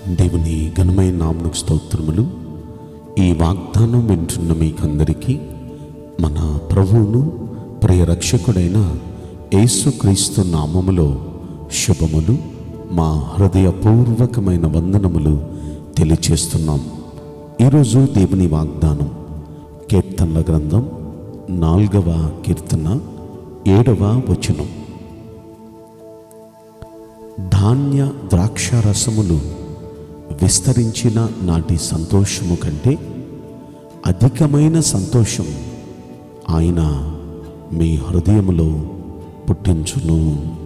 దేవుని ఘనమైన నామకు స్తోత్రములు ఈ వాగ్దానం వింటున్న మీకందరికీ మన ప్రభువును ప్రియ రక్షకుడైన యేసుక్రీస్తు నామములో శుభములు మా హృదయపూర్వకమైన వందనములు తెలియచేస్తున్నాం ఈరోజు దేవుని వాగ్దానం కీర్తనల గ్రంథం నాలుగవ కీర్తన ఏడవ వచనం ధాన్య ద్రాక్షారసములు విస్తరించిన నాటి సంతోషము కంటే అధికమైన సంతోషం ఆయన మీ హృదయములో పుట్టించును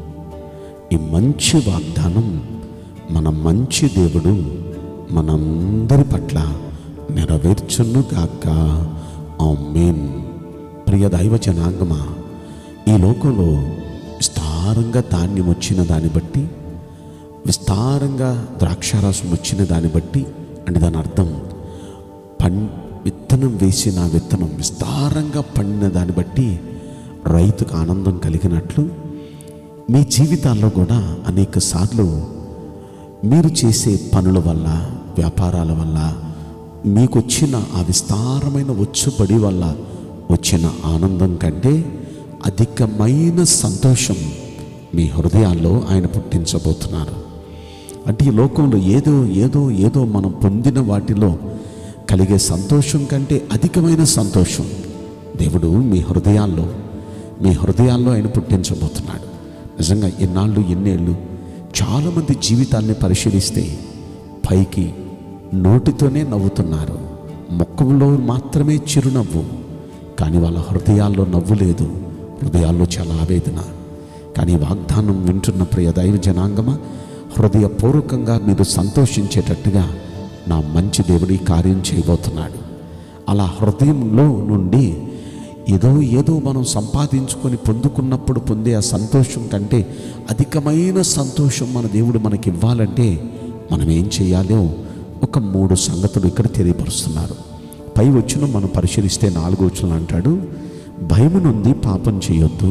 ఈ మంచి వాగ్దానం మన మంచి దేవుడు మనందరి పట్ల నెరవేర్చును గాక ఆమేన్ ప్రియ దైవ జనాంగమా ఈ లోకంలో విస్తారంగా ధాన్యం వచ్చిన దాన్ని బట్టి విస్తారంగా ద్రాక్షారసం వచ్చిన దాన్ని బట్టి అంటే దాని అర్థం పం విత్తనం వేసిన ఆ విత్తనం విస్తారంగా పండిన దాన్ని బట్టి రైతుకు ఆనందం కలిగినట్లు మీ జీవితాల్లో కూడా అనేక సార్లు మీరు చేసే పనుల వల్ల వ్యాపారాల వల్ల మీకు వచ్చిన ఆ విస్తారమైన వచ్చుబడి వల్ల వచ్చిన ఆనందం కంటే అధికమైన సంతోషం మీ హృదయాల్లో ఆయన పుట్టించబోతున్నారు అంటే ఈ లోకంలో ఏదో ఏదో ఏదో మనం పొందిన వాటిలో కలిగే సంతోషం కంటే అధికమైన సంతోషం దేవుడు మీ హృదయాల్లో మీ హృదయాల్లో ఆయన పుట్టించబోతున్నాడు నిజంగా ఎన్నాళ్ళు ఎన్నేళ్ళు చాలామంది జీవితాల్ని పరిశీలిస్తే పైకి నోటితోనే నవ్వుతున్నారు ముఖంలో మాత్రమే చిరునవ్వు కానీ వాళ్ళ హృదయాల్లో నవ్వు లేదు హృదయాల్లో చాలా ఆవేదన కానీ వాగ్దానం వింటున్న ప్రియ దైవ జనాంగమా హృదయపూర్వకంగా మీరు సంతోషించేటట్టుగా నా మంచి దేవుడి కార్యం చేయబోతున్నాడు అలా హృదయంలో నుండి ఏదో ఏదో మనం సంపాదించుకొని పొందుకున్నప్పుడు పొందే ఆ సంతోషం కంటే అధికమైన సంతోషం మన దేవుడు మనకి ఇవ్వాలంటే మనం ఏం చేయాలో ఒక మూడు సంగతులు ఇక్కడ తెలియపరుస్తున్నారు పై వచ్చిన మనం పరిశీలిస్తే నాలుగో వచ్చిన అంటాడు భయము నుండి పాపం చేయొద్దు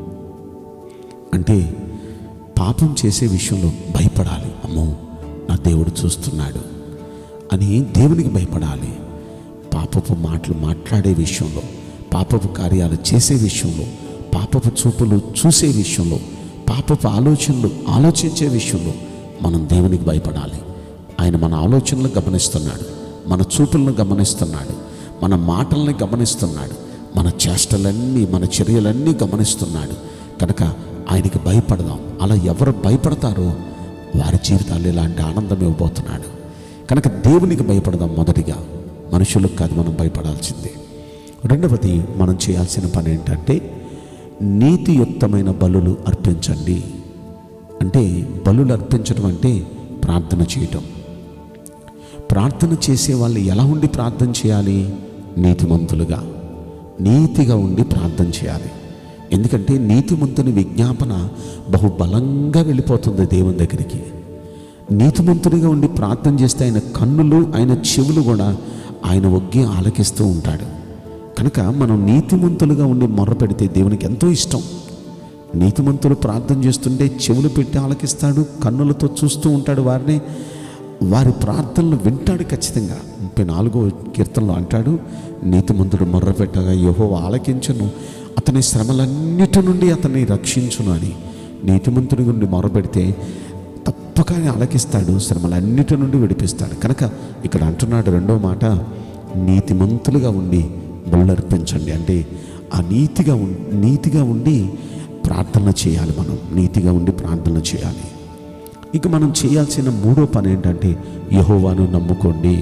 అంటే పాపం చేసే విషయంలో భయపడాలి అమ్మో నా దేవుడు చూస్తున్నాడు అని దేవునికి భయపడాలి పాపపు మాటలు మాట్లాడే విషయంలో పాపపు కార్యాలు చేసే విషయంలో పాపపు చూపులు చూసే విషయంలో పాపపు ఆలోచనలు ఆలోచించే విషయంలో మనం దేవునికి భయపడాలి ఆయన మన ఆలోచనలు గమనిస్తున్నాడు మన చూపులను గమనిస్తున్నాడు మన మాటల్ని గమనిస్తున్నాడు మన చేష్టలన్నీ మన చర్యలన్నీ గమనిస్తున్నాడు కనుక ఆయనకి భయపడదాం అలా ఎవరు భయపడతారో వారి జీవితాల్లో ఇలాంటి ఆనందం ఇవ్వబోతున్నాడు కనుక దేవునికి భయపడదాం మొదటిగా మనుషులకు కాదు మనం భయపడాల్సిందే రెండవది మనం చేయాల్సిన పని ఏంటంటే నీతియుక్తమైన బలులు అర్పించండి అంటే బలులు అర్పించడం అంటే ప్రార్థన చేయటం ప్రార్థన చేసే వాళ్ళు ఎలా ఉండి ప్రార్థన చేయాలి నీతిమంతులుగా నీతిగా ఉండి ప్రార్థన చేయాలి ఎందుకంటే నీతిమంతుని విజ్ఞాపన బహుబలంగా వెళ్ళిపోతుంది దేవుని దగ్గరికి నీతిమంతునిగా ఉండి ప్రార్థన చేస్తే ఆయన కన్నులు ఆయన చెవులు కూడా ఆయన ఒగ్గి ఆలకిస్తూ ఉంటాడు కనుక మనం నీతిమంతులుగా ఉండి మొర్ర పెడితే దేవునికి ఎంతో ఇష్టం నీతిమంతులు ప్రార్థన చేస్తుంటే చెవులు పెట్టి ఆలకిస్తాడు కన్నులతో చూస్తూ ఉంటాడు వారిని వారి ప్రార్థనలు వింటాడు ఖచ్చితంగా ముప్పై నాలుగో కీర్తనలో అంటాడు నీతిమంతుడు మొర్ర పెట్టగా యహో ఆలకించను అతని శ్రమలన్నిటి నుండి అతన్ని రక్షించును అని నీతిమంతుడి నుండి మొరపెడితే తప్పక ఆయన ఆలకిస్తాడు శ్రమలన్నిటి నుండి విడిపిస్తాడు కనుక ఇక్కడ అంటున్నాడు రెండో మాట నీతిమంతులుగా ఉండి బుల్లర్పించండి అంటే ఆ నీతిగా ఉం నీతిగా ఉండి ప్రార్థన చేయాలి మనం నీతిగా ఉండి ప్రార్థన చేయాలి ఇక మనం చేయాల్సిన మూడో పని ఏంటంటే యహోవాను నమ్ముకోండి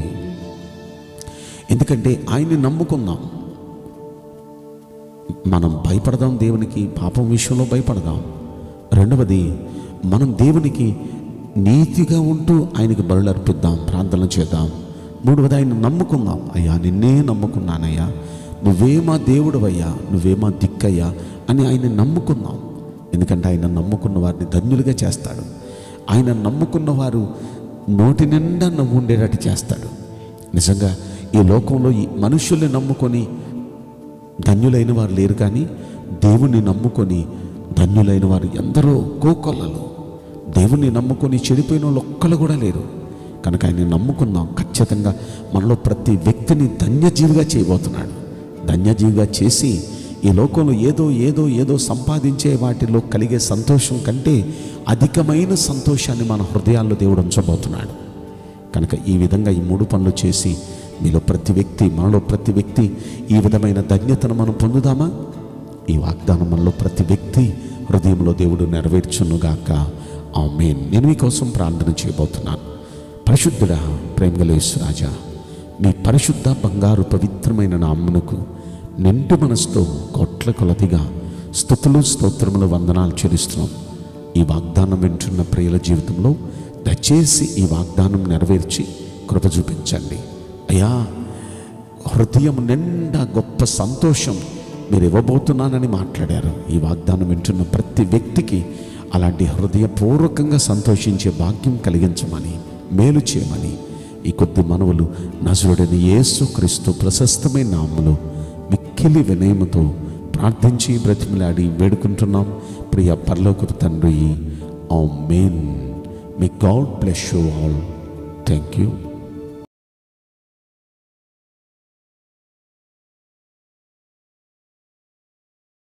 ఎందుకంటే ఆయన్ని నమ్ముకుందాం మనం భయపడదాం దేవునికి పాపం విషయంలో భయపడదాం రెండవది మనం దేవునికి నీతిగా ఉంటూ ఆయనకి బరులు అర్పిద్దాం ప్రార్థన చేద్దాం మూడవది ఆయన నమ్ముకుందాం అయ్యా నిన్నే నమ్ముకున్నానయ్యా నువ్వే మా దేవుడవయ్యా నువ్వే మా దిక్కయ్యా అని ఆయన నమ్ముకుందాం ఎందుకంటే ఆయన నమ్ముకున్న వారిని ధన్యులుగా చేస్తాడు ఆయన నమ్ముకున్న వారు నోటి నిండా నవ్వు ఉండేటట్టు చేస్తాడు నిజంగా ఈ లోకంలో ఈ మనుషుల్ని నమ్ముకొని ధన్యులైన వారు లేరు కానీ దేవుణ్ణి నమ్ముకొని ధన్యులైన వారు ఎందరో కోకొల్లలు దేవుణ్ణి నమ్ముకొని చెడిపోయిన వాళ్ళు ఒక్కళ్ళు కూడా లేరు కనుక ఆయన నమ్ముకుందాం ఖచ్చితంగా మనలో ప్రతి వ్యక్తిని ధన్యజీవిగా చేయబోతున్నాడు ధన్యజీవిగా చేసి ఈ లోకంలో ఏదో ఏదో ఏదో సంపాదించే వాటిలో కలిగే సంతోషం కంటే అధికమైన సంతోషాన్ని మన హృదయాల్లో దేవుడు ఉంచబోతున్నాడు కనుక ఈ విధంగా ఈ మూడు పనులు చేసి మీలో ప్రతి వ్యక్తి మనలో ప్రతి వ్యక్తి ఈ విధమైన ధన్యతను మనం పొందుదామా ఈ వాగ్దానం మనలో ప్రతి వ్యక్తి హృదయంలో దేవుడు నెరవేర్చునుగాక ఆ మెయిన్ నేను మీకోసం ప్రార్థన చేయబోతున్నాను పరిశుద్ధుడా ప్రేమగలేసు రాజా మీ పరిశుద్ధ బంగారు పవిత్రమైన నామ్మునకు నిండు మనసుతో కోట్ల కొలదిగా స్థుతులు స్తోత్రములు వందనాలు చెల్లిస్తున్నాం ఈ వాగ్దానం వింటున్న ప్రియుల జీవితంలో దయచేసి ఈ వాగ్దానం నెరవేర్చి కృప చూపించండి అయ్యా హృదయం నిండా గొప్ప సంతోషం మీరు ఇవ్వబోతున్నానని మాట్లాడారు ఈ వాగ్దానం వింటున్న ప్రతి వ్యక్తికి అలాంటి హృదయపూర్వకంగా సంతోషించే భాగ్యం కలిగించమని మేలు చేయమని ఈ కొద్ది మనవులు నజరుడని యేసు క్రీస్తు ప్రశస్తమైన నామములో మిక్కిలి వినయముతో ప్రార్థించి బ్రతిమలాడి వేడుకుంటున్నాం ప్రియ పరలోకపు తండ్రి amen may God bless you all thank you